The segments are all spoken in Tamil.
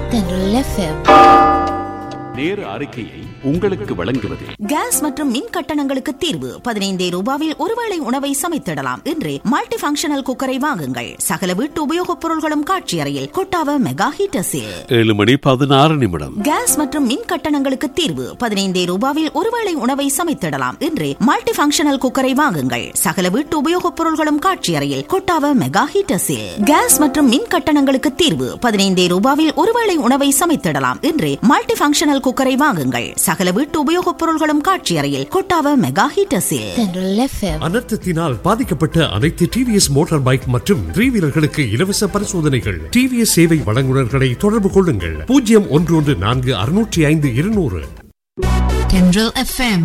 தென்றல் எஃப்எம் நேர அறிக்கையை உங்களுக்கு வழங்குவது கேஸ் மற்றும் மின் கட்டணங்களுக்கு தீர்வு பதினைந்தே ரூபாவில் ஒருவேளை உணவை சமைத்திடலாம் என்று மல்டி ஃபங்க்ஷனல் குக்கரை வாங்குங்கள் சகல வீட்டு உபயோகப் பொருள்களும் காட்சி அறையில் கொட்டாவ மெகா ஹீட்டர்ஸில் ஏழு மணி பதினாறு நிமிடம் கேஸ் மற்றும் மின் கட்டணங்களுக்கு தீர்வு பதினைந்தே ரூபாவில் ஒருவேளை உணவை சமைத்திடலாம் என்று மல்டி ஃபங்க்ஷனல் குக்கரை வாங்குங்கள் சகல வீட்டு உபயோகப் பொருள்களும் காட்சி அறையில் கொட்டாவ மெகா ஹீட்டர்ஸில் கேஸ் மற்றும் மின் கட்டணங்களுக்கு தீர்வு பதினைந்தே ரூபாவில் ஒருவேளை உணவை சமைத்திடலாம் என்று மல்டி ஃபங்க்ஷனல் குக்கரை வாங்குங்கள் சகல வீட்டு உபயோகப் பொருள்களும் காட்சி அறையில் கொட்டாவ மெகா ஹீட்டர்ஸில் தென்றல் எஃப்எம் அனர்த்தத்தினால் பாதிக்கப்பட்ட அனைத்து டிவிஎஸ் மோட்டார் பைக் மற்றும் த்ரீ வீலர்களுக்கு இலவச பரிசோதனைகள் டிவிஎஸ் சேவை வழங்குநர்களை தொடர்பு கொள்ளுங்கள் பூஜ்ஜியம் ஒன்று ஒன்று நான்கு அறுநூற்றி ஐந்து இருநூறு Tendril FM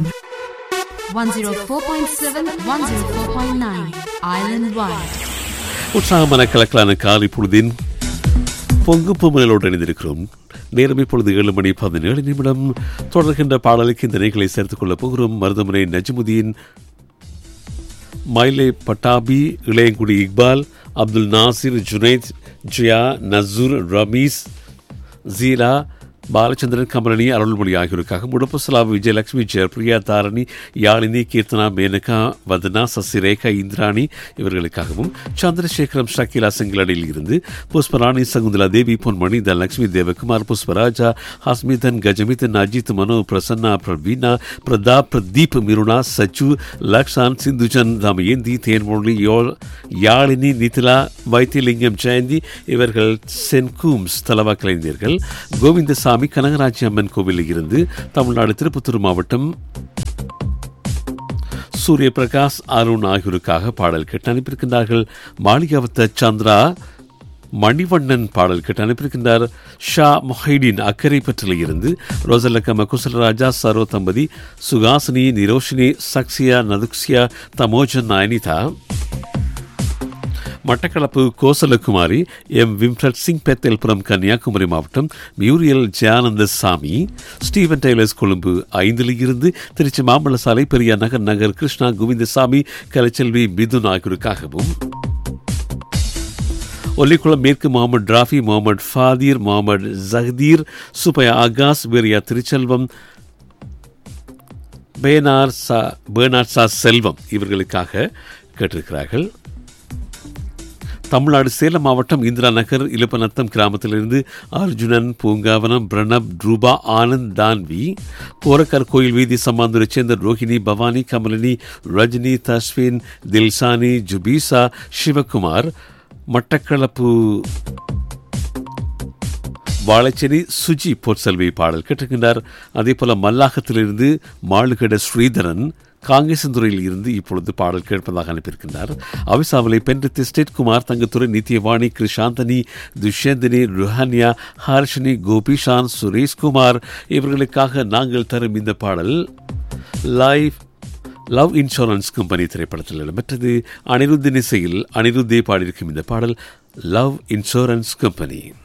104.7 104.9 Island Wide உற்சாகமான கலக்கலான காலை பொழுதின் பொங்கு பொம்மலோடு இணைந்திருக்கிறோம் நேரம் இப்பொழுது ஏழு மணி பதினேழு நிமிடம் தொடர்கின்ற பாடலுக்கு இந்த நிலைகளை சேர்த்துக் கொள்ளப் போகிறோம் மருதமுனை நஜ்முதீன் மைலே பட்டாபி இளையங்குடி இக்பால் அப்துல் நாசிர் ஜுனைத் ஜியா நசூர் ரமீஸ் ஜீலா பாலச்சந்திரன் கமலனி அருள்மொழி ஆகியோருக்காக முடப்புசலாவு விஜயலட்சுமி ஜெயபிரியா தாரணி யாழினி கீர்த்தனா மேனகா வதனா சசிரேகா இந்திராணி இவர்களுக்காகவும் சந்திரசேகரம் ஷக்கீலா செங்கலடியில் இருந்து புஷ்பராணி சகுந்தலா தேவி பொன்மணி தனலட்சுமி தேவகுமார் புஷ்பராஜா ஹஸ்மிதன் கஜமிதன் அஜித் மனோ பிரசன்னா பிரவீனா பிரதாப் பிரதீப் மிருணா சச்சு லக்ஷான் சிந்துஜன் தமயந்தி தேன்மொழி யோ- யாழினி நிதிலா வைத்தியலிங்கம் ஜெயந்தி இவர்கள் சென்ட் கூம்ஸ் தலவா கலைஞர்கள் கோவிந்தசாமி கனகராட்சி அம்மன் கோவிலில் இருந்து தமிழ்நாடு திருப்பத்தூர் மாவட்டம் சூரிய பிரகாஷ் அருண் ஆகியோருக்காக பாடல் கேட்டு அனுப்பியிருக்கின்றார்கள் மாளிகாவத்த சந்திரா மணிவண்ணன் பாடல் கேட்டு அனுப்பியிருக்கின்றார் ஷா மொஹைடீன் அக்கறை பற்றில இருந்து ரோசலக்கம குசலராஜா சரோ தம்பதி சுகாசினி நிரோஷினி சக்சியா நதுக்சியா தமோஜன் அனிதா மட்டக்களப்பு கோசலகுமாரி எம் விம்ஃபட் சிங் பெத்தேல்புரம் கன்னியாகுமரி மாவட்டம் மியூரியல் ஜெயானந்த சாமி ஸ்டீவன் டெய்லர்ஸ் கொழும்பு ஐந்தில் இருந்து திருச்சி மாம்பழ சாலை பெரியா நகர் நகர் கிருஷ்ணா கோவிந்தசாமி கலைச்செல்வி மிதுன் ஆகியோருக்காகவும் ஒல்லிக்குளம் மேற்கு முகமது ராஃபி முகமது ஃபாதீர் முகமது ஜஹதீர் சுபயா ஆகாஸ் வீரியா திருச்செல்வம் பேனார் சா பேனார் சா செல்வம் இவர்களுக்காக கேட்டிருக்கிறார்கள் தமிழ்நாடு சேலம் மாவட்டம் இந்திரா நகர் இலுப்பநத்தம் கிராமத்திலிருந்து அர்ஜுனன் பூங்காவனம் பிரணப் ரூபா ஆனந்த் தான்வி கோரக்கர் கோயில் வீதி சம்மாந்துரை சேர்ந்த ரோஹிணி பவானி கமலினி ரஜினி தஸ்வின் தில்சானி ஜுபீசா சிவகுமார் மட்டக்களப்பு வாழைச்சேரி சுஜி பொற்செல்வி பாடல் கேட்டிருக்கின்றார் அதே போல மல்லாகத்திலிருந்து மாளுகட ஸ்ரீதரன் காங்கேசந்துறையில் இருந்து இப்பொழுது பாடல் கேட்பதாக அனுப்பியிருக்கின்றார் அவிசாவலை பெண்ணித்து ஸ்டேட் குமார் தங்கத்துறை நித்யவாணி கிருஷாந்தனி துஷ்யந்தினி ருஹானியா ஹர்ஷினி கோபிஷான் சுரேஷ்குமார் இவர்களுக்காக நாங்கள் தரும் இந்த பாடல் லைவ் லவ் இன்சூரன்ஸ் கம்பெனி திரைப்படத்தில் இடம்பெற்றது அனிருத்தின் இசையில் அனிருத்தே பாடியிருக்கும் இந்த பாடல் லவ் இன்சூரன்ஸ் கம்பெனி